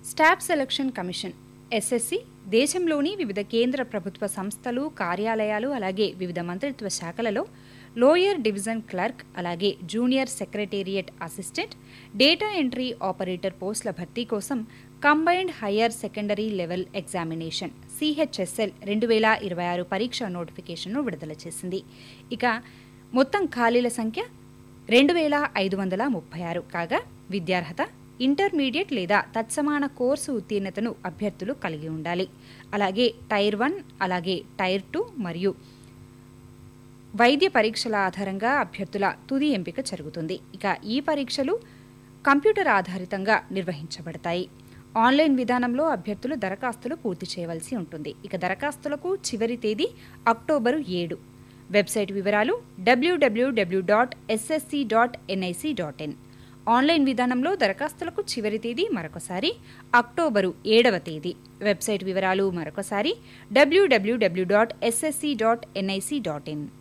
staff selection commission SSC దేశంలోని వివిధ కేంద్ర ప్రభుత్వ సంస్థలు కార్యాలయాలు అలాగే వివిధ మంత్రిత్వ శాఖలలో లోయర్ డివిజన్ క్లర్క్ అలాగే junior secretariat assistant data entry operator పోస్టుల భర్తీ కోసం combined higher secondary level examination CHSL రెండు వేల ఇరవై ఆరు పరీక్ష నోటిఫికేషన్ను విడుదల చేసింది ఇక మొత్తం ఖాళీల సంఖ్య రెండు వేల ఐదు వందల ముప్పై ఆరు కాగా విద్యార్హత ఇంటర్మీడియట్ లేదా తత్సమాన కోర్సు ఉత్తీర్ణతను అభ్యర్థులు కలిగి ఉండాలి అలాగే టైర్ వన్ అలాగే టైర్ టూ మరియు వైద్య పరీక్షల ఆధారంగా అభ్యర్థుల తుది ఎంపిక జరుగుతుంది ఇక ఈ పరీక్షలు కంప్యూటర్ ఆధారితంగా నిర్వహించబడతాయి ఆన్లైన్ విధానంలో అభ్యర్థులు దరఖాస్తులు పూర్తి చేయవలసి ఉంటుంది ఇక దరఖాస్తులకు చివరి తేదీ అక్టోబరు ఏడు వెబ్సైట్ వివరాలు WWW dot SSC dot NIC dot in online విధానంలో దరఖాస్తులకు చివరి తేదీ మరొకసారి అక్టోబరు ఏడవ తేదీ వెబ్సైట్ వివరాలు మరొకసారి WWW dot SSC dot NIC dot in